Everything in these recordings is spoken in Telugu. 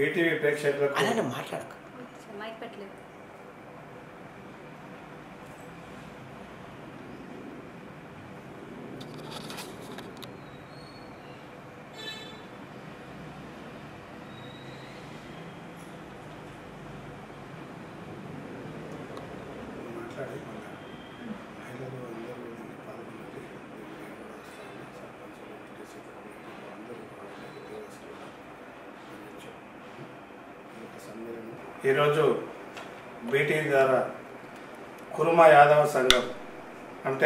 బీటీవీ ప్రేక్షకులకు అలానే మాట్లాడక మైక్ పెట్టలేదు మాట్లాడి మళ్ళా మహిళలు అందరూ దీన్ని పాల్గొనండి నేను కూడా వస్తాను సర్పంచులు టీడీసీ కమిటీలు అందరూ పాల్గొని దేవస్థానం అందించాం ఈ యొక్క సమ్మేళనం ఈరోజు బీటీ ద్వారా కురుమ యాదవ సంఘం అంటే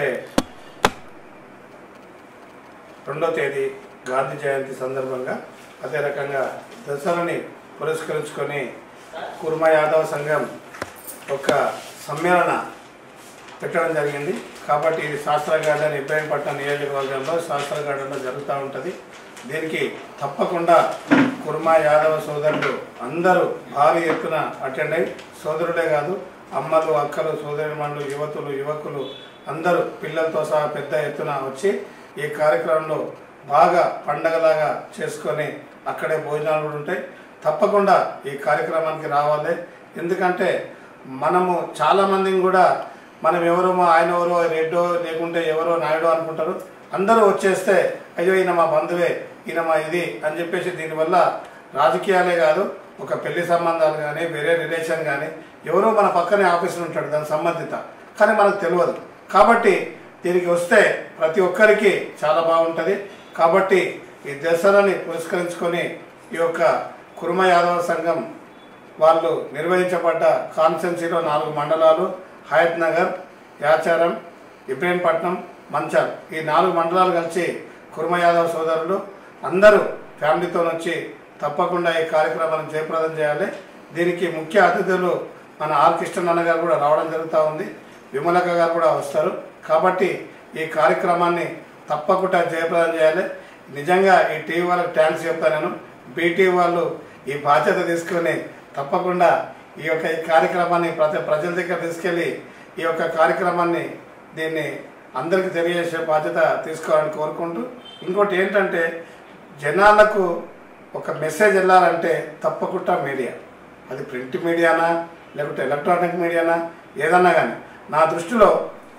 రెండో తేదీ గాంధీ జయంతి సందర్భంగా అదే రకంగా దసరాని పురస్కరించుకొని కుర్మ యాదవ సంఘం ఒక సమ్మేళన పెట్టడం జరిగింది కాబట్టి ఇది శాస్త్ర గార్డెన్ ఇబ్రాహీంపట్నం నియోజకవర్గంలో శాస్త్ర గార్డెన్లో జరుగుతూ ఉంటుంది దీనికి తప్పకుండా కుర్మా యాదవ సోదరులు అందరూ భారీ ఎత్తున అటెండ్ అయ్యి సోదరులే కాదు అమ్మలు అక్కలు సోదరిమణులు యువతులు యువకులు అందరూ పిల్లలతో సహా పెద్ద ఎత్తున వచ్చి ఈ కార్యక్రమంలో బాగా పండగలాగా చేసుకొని అక్కడే భోజనాలు కూడా ఉంటాయి తప్పకుండా ఈ కార్యక్రమానికి రావాలి ఎందుకంటే మనము చాలామందిని కూడా మనం ఎవరో మా ఆయన ఎవరో రెడ్డో లేకుంటే ఎవరో నాయుడో అనుకుంటారు అందరూ వచ్చేస్తే అయ్యో ఈయన మా బంధువే ఈయన మా ఇది అని చెప్పేసి దీనివల్ల రాజకీయాలే కాదు ఒక పెళ్లి సంబంధాలు కానీ వేరే రిలేషన్ కానీ ఎవరో మన పక్కనే ఆఫీసులో ఉంటాడు దానికి సంబంధిత కానీ మనకు తెలియదు కాబట్టి దీనికి వస్తే ప్రతి ఒక్కరికి చాలా బాగుంటుంది కాబట్టి ఈ దసరాని పురస్కరించుకొని ఈ యొక్క కుర్మ యాదవ సంఘం వాళ్ళు నిర్వహించబడ్డ కాన్స్టెన్సీలో నాలుగు మండలాలు హయత్ నగర్ యాచారం ఇబ్రహీంపట్నం మంచాల్ ఈ నాలుగు మండలాలు కలిసి కుర్మ యాదవ్ సోదరులు అందరూ ఫ్యామిలీతో వచ్చి తప్పకుండా ఈ కార్యక్రమాన్ని జయప్రదం చేయాలి దీనికి ముఖ్య అతిథులు మన ఆర్ కృష్ణన్న గారు కూడా రావడం జరుగుతూ ఉంది విమలక గారు కూడా వస్తారు కాబట్టి ఈ కార్యక్రమాన్ని తప్పకుండా జయప్రదం చేయాలి నిజంగా ఈ టీవీ వాళ్ళకి థ్యాంక్స్ చెప్తాను నేను బీటీ వాళ్ళు ఈ బాధ్యత తీసుకొని తప్పకుండా ఈ యొక్క ఈ కార్యక్రమాన్ని ప్రతి ప్రజల దగ్గర తీసుకెళ్ళి ఈ యొక్క కార్యక్రమాన్ని దీన్ని అందరికీ తెలియజేసే బాధ్యత తీసుకోవాలని కోరుకుంటూ ఇంకోటి ఏంటంటే జనాలకు ఒక మెసేజ్ వెళ్ళాలంటే తప్పకుండా మీడియా అది ప్రింట్ మీడియానా లేకుంటే ఎలక్ట్రానిక్ మీడియానా ఏదన్నా కానీ నా దృష్టిలో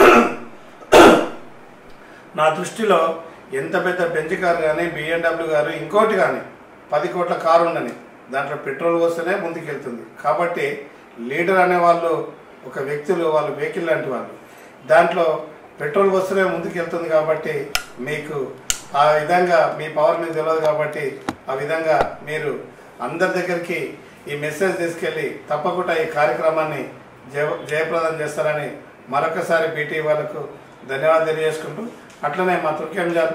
నా దృష్టిలో ఎంత పెద్ద బెంచ్ కారు కానీ బిఎండబ్ల్యూ గారు ఇంకోటి కానీ పది కోట్ల కారు ఉండని దాంట్లో పెట్రోల్ వస్తేనే ముందుకెళ్తుంది కాబట్టి లీడర్ అనే వాళ్ళు ఒక వ్యక్తులు వాళ్ళు వెహికల్ లాంటి వాళ్ళు దాంట్లో పెట్రోల్ వస్తేనే ముందుకెళ్తుంది కాబట్టి మీకు ఆ విధంగా మీ పవర్ మీకు తెలియదు కాబట్టి ఆ విధంగా మీరు అందరి దగ్గరికి ఈ మెసేజ్ తీసుకెళ్ళి తప్పకుండా ఈ కార్యక్రమాన్ని జయ జయప్రదం చేస్తారని మరొకసారి బీటీ వాళ్ళకు ధన్యవాదాలు తెలియజేసుకుంటూ అట్లనే మా తుర్కెంజాల్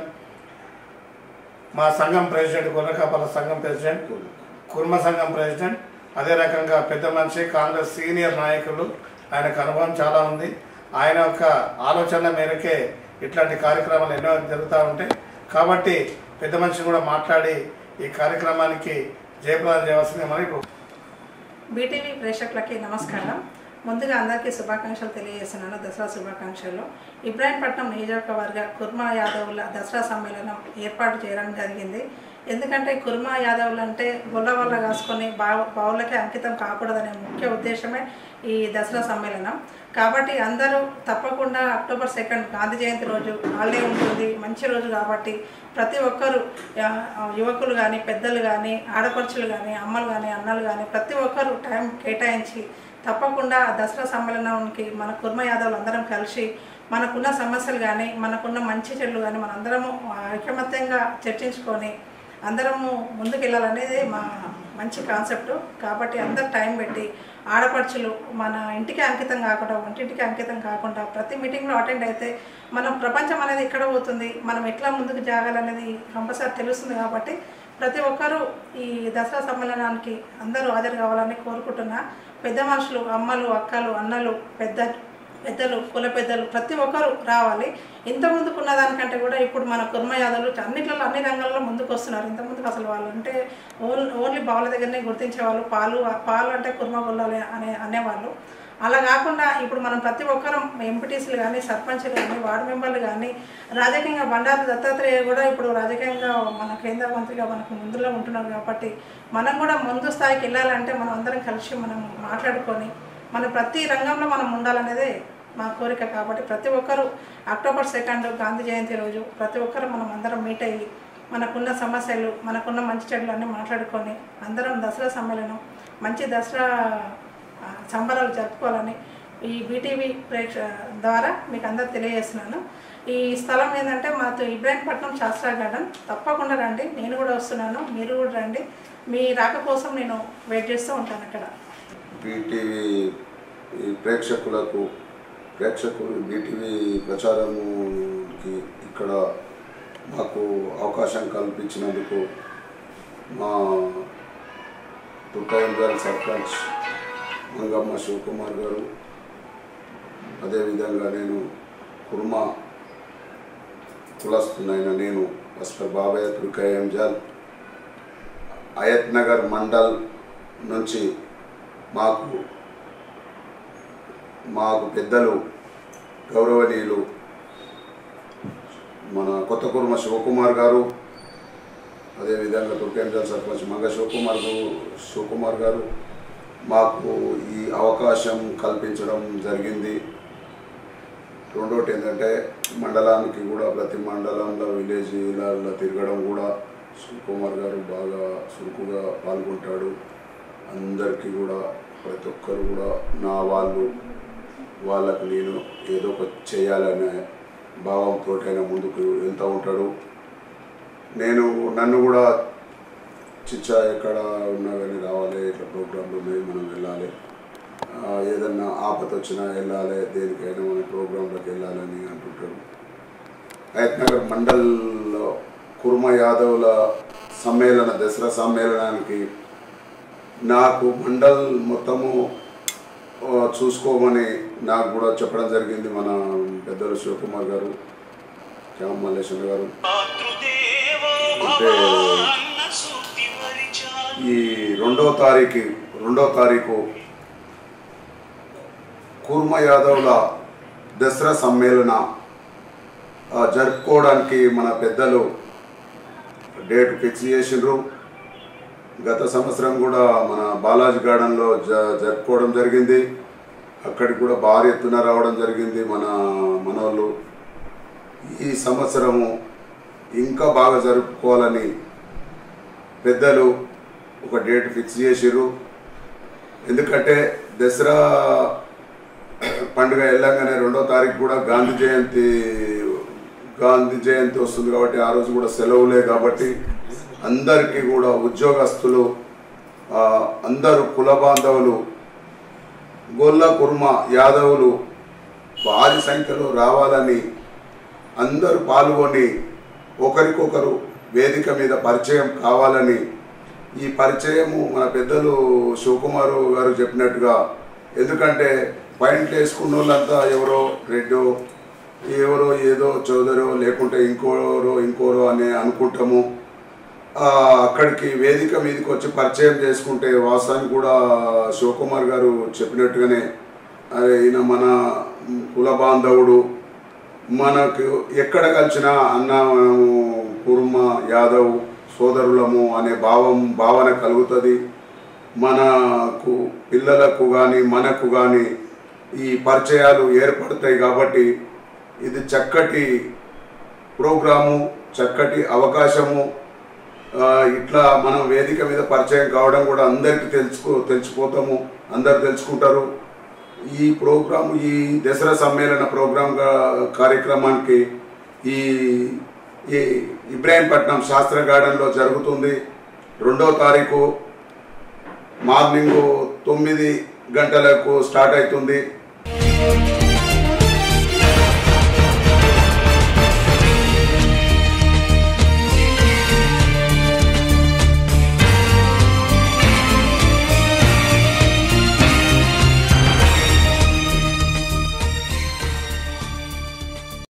మా సంఘం ప్రెసిడెంట్ గొర్రెకాపల సంఘం ప్రెసిడెంట్ కుర్మ సంఘం ప్రెసిడెంట్ అదే రకంగా పెద్ద మనిషి కాంగ్రెస్ సీనియర్ నాయకులు ఆయనకు అనుభవం చాలా ఉంది ఆయన యొక్క ఆలోచన మేరకే ఇట్లాంటి కార్యక్రమాలు ఎన్నో జరుగుతూ ఉంటాయి కాబట్టి పెద్ద మనిషి కూడా మాట్లాడి ఈ కార్యక్రమానికి జయప్రదం చేయవలసింది మరి బీటీవీ ప్రేక్షకులకి నమస్కారం ముందుగా అందరికీ శుభాకాంక్షలు తెలియజేస్తున్నాను దసరా శుభాకాంక్షలు ఇబ్రాహీంపట్నం నియోజకవర్గ కుర్మా యాదవుల దసరా సమ్మేళనం ఏర్పాటు చేయడం జరిగింది ఎందుకంటే కుర్మా యాదవులు అంటే గొల్ల వల్ల కాసుకొని బావు బావులకే అంకితం కాకూడదనే ముఖ్య ఉద్దేశమే ఈ దసరా సమ్మేళనం కాబట్టి అందరూ తప్పకుండా అక్టోబర్ సెకండ్ గాంధీ జయంతి రోజు హాలిడే ఉంటుంది మంచి రోజు కాబట్టి ప్రతి ఒక్కరూ ఆ, యువకులు కానీ పెద్దలు కానీ ఆడపడుచులు కానీ అమ్మలు కానీ అన్నలు కానీ ప్రతి ఒక్కరూ టైం కేటాయించి తప్పకుండా ఆ దసరా సమ్మేళనానికి మన కుర్మ యాదవులు అందరం కలిసి మనకున్న సమస్యలు కానీ మనకున్న మంచి చెడులు కానీ మనందరము ఐకమత్యంగా చర్చించుకొని అందరము ముందుకెళ్ళాలనేది మా మంచి కాన్సెప్ట్ కాబట్టి అందరు టైం పెట్టి ఆడపడుచులు మన ఇంటికి అంకితం కాకుండా వంటింటికి అంకితం కాకుండా ప్రతి మీటింగ్లో అటెండ్ అయితే మనం ప్రపంచం అనేది ఎక్కడ పోతుంది మనం ఎట్లా ముందుకు జాగాలనేది కంపల్సరీ తెలుస్తుంది కాబట్టి ప్రతి ఒక్కరూ ఈ దసరా సమ్మేళనానికి అందరూ హాజరు కావాలని కోరుకుంటున్నా పెద్ద మనుషులు అమ్మలు అక్కలు అన్నలు పెద్ద పెద్దలు కుల పెద్దలు ప్రతి ఒక్కరు రావాలి ఇంత ముందుకు ఉన్న దానికంటే కూడా ఇప్పుడు మన కుర్మ యాదవులు అన్నిట్లలో అన్ని రంగాల్లో ముందుకు వస్తున్నారు ఇంత ముందుకు అసలు వాళ్ళు అంటే ఓన్ ఓన్లీ బావుల దగ్గరనే గుర్తించేవాళ్ళు పాలు పాలు అంటే కుర్మ గొల్లాలి అనే అనేవాళ్ళు అలా కాకుండా ఇప్పుడు మనం ప్రతి ఒక్కరం ఎంపీటీసీలు కానీ సర్పంచ్లు కానీ వార్డు మెంబర్లు కానీ రాజకీయంగా బండారు దత్తాత్రేయ కూడా ఇప్పుడు రాజకీయంగా మన కేంద్ర మంత్రిగా మనకు ముందులో ఉంటున్నారు కాబట్టి మనం కూడా ముందు స్థాయికి వెళ్ళాలంటే మనం అందరం కలిసి మనం మాట్లాడుకొని మన ప్రతి రంగంలో మనం ఉండాలనేదే మా కోరిక కాబట్టి ప్రతి ఒక్కరూ అక్టోబర్ సెకండ్ గాంధీ జయంతి రోజు ప్రతి ఒక్కరు మనం అందరం మీట్ అయ్యి మనకున్న సమస్యలు మనకున్న మంచి చెడులు అన్నీ మాట్లాడుకొని అందరం దసరా సమ్మేళనం మంచి దసరా ఆ, సంబరాలు జరుపుకోవాలని ఈ బీటీవీ ప్రేక్ష ద్వారా మీకు అందరు తెలియజేస్తున్నాను ఈ స్థలం ఏంటంటే మాతో ఇబ్రాహీంపట్నం శాస్త్రా గార్డెన్ తప్పకుండా రండి నేను కూడా వస్తున్నాను మీరు కూడా రండి మీ రాక కోసం నేను వెయిట్ చేస్తూ ఉంటాను అక్కడ బీటీవీ ఈ ప్రేక్షకులకు ప్రేక్షకులు బీటీవీ ప్రచారముకి ఇక్కడ మాకు అవకాశం కల్పించినందుకు మా తుకాయంగారి సర్పంచ్ మంగమ్మ శివకుమార్ గారు అదేవిధంగా నేను కుర్మా కులస్తున్నైన నేను డాక్టర్ బాబాయ్ తుకాయంజాల్ అయత్ నగర్ మండల్ నుంచి మాకు మాకు పెద్దలు గౌరవనీయులు మన కొత్త కుర్మ శివకుమార్ గారు అదేవిధంగా తుర్కేంద్ర సర్పంచ్ మంగ శివకుమార్ గు- శివకుమార్ గారు మాకు ఈ అవకాశం కల్పించడం జరిగింది రెండోటి ఏంటంటే మండలానికి కూడా ప్రతి మండలంలో విలేజ్లలో తిరగడం కూడా శివకుమార్ గారు బాగా చురుకుగా పాల్గొంటాడు అందరికీ కూడా ప్రతి ఒక్కరు కూడా నా వాళ్ళు వాళ్ళకు నేను ఏదో ఒక చేయాలనే భావంతో ఆయన ముందుకు వెళ్తూ ఉంటాడు నేను నన్ను కూడా చిచ్చా ఎక్కడ ఉన్నా కానీ రావాలి ఇట్లా ప్రోగ్రాంలు ఉన్నాయి మనం వెళ్ళాలి ఆ, ఏదన్నా ఆపద వచ్చినా వెళ్ళాలి దేనికైనా మన ప్రోగ్రాంలోకి వెళ్ళాలని అంటుంటాడు హయత్ నగర్ మండల్లో కుర్మ యాదవుల సమ్మేళన దసరా సమ్మేళనానికి నాకు మండల్ మొత్తము ఆ, చూసుకోమని నాకు కూడా చెప్పడం జరిగింది మన పెద్దలు శివకుమార్ గారు శ్యామ మల్లేశ్వర గారు అంటే ఈ రెండో తారీఖు రెండో తారీఖు కూర్మ యాదవుల దసరా సమ్మేళన ఆ, జరుపుకోవడానికి మన పెద్దలు డేట్ ఫిక్స్ చేసిండ్రు గత సంవత్సరం కూడా మన బాలాజీ గార్డెన్లో జ జరుపుకోవడం జరిగింది అక్కడికి కూడా భారీ ఎత్తున రావడం జరిగింది మన మనోళ్ళు ఈ సంవత్సరము ఇంకా బాగా జరుపుకోవాలని పెద్దలు ఒక డేట్ ఫిక్స్ చేసిర్రు ఎందుకంటే దసరా పండుగ వెళ్ళంగానే రెండో తారీఖు కూడా గాంధీ జయంతి గాంధీ జయంతి వస్తుంది కాబట్టి ఆ రోజు కూడా సెలవులే కాబట్టి అందరికీ కూడా ఉద్యోగస్తులు ఆ, అందరూ కుల బాంధవులు గొల్ల కుర్మ యాదవులు భారీ సంఖ్యలో రావాలని అందరూ పాల్గొని ఒకరికొకరు వేదిక మీద పరిచయం కావాలని ఈ పరిచయము మన పెద్దలు శివకుమారు గారు చెప్పినట్టుగా ఎందుకంటే పాయింట్లు వేసుకున్న వాళ్ళంతా ఎవరో రెడ్డో ఎవరో ఏదో చౌదరో లేకుంటే ఇంకోరో ఇంకోరో అని అనుకుంటాము ఆ, అక్కడికి వేదిక మీదకి వచ్చి పరిచయం చేసుకుంటే వాస్తవానికి కూడా శివకుమార్ గారు చెప్పినట్టుగానే అరే ఈయన మన కుల బాంధవుడు మనకు ఎక్కడ కలిసినా అన్న మనము కుర్మ యాదవ్ సోదరులము అనే భావం భావన కలుగుతుంది మనకు పిల్లలకు కానీ మనకు కానీ ఈ పరిచయాలు ఏర్పడతాయి కాబట్టి ఇది చక్కటి ప్రోగ్రాము చక్కటి అవకాశము ఆ, ఇట్లా మనం వేదిక మీద పరిచయం కావడం కూడా అందరికీ తెలుసుకో తెలిసిపోతాము అందరు తెలుసుకుంటారు ఈ ప్రోగ్రాం ఈ దసరా సమ్మేళన ప్రోగ్రాం గా- కార్యక్రమానికి ఈ ఈ ఇబ్రాహీంపట్నం శాస్త్ర గార్డెన్లో జరుగుతుంది రెండో తారీఖు మార్నింగ్ తొమ్మిది గంటలకు స్టార్ట్ అవుతుంది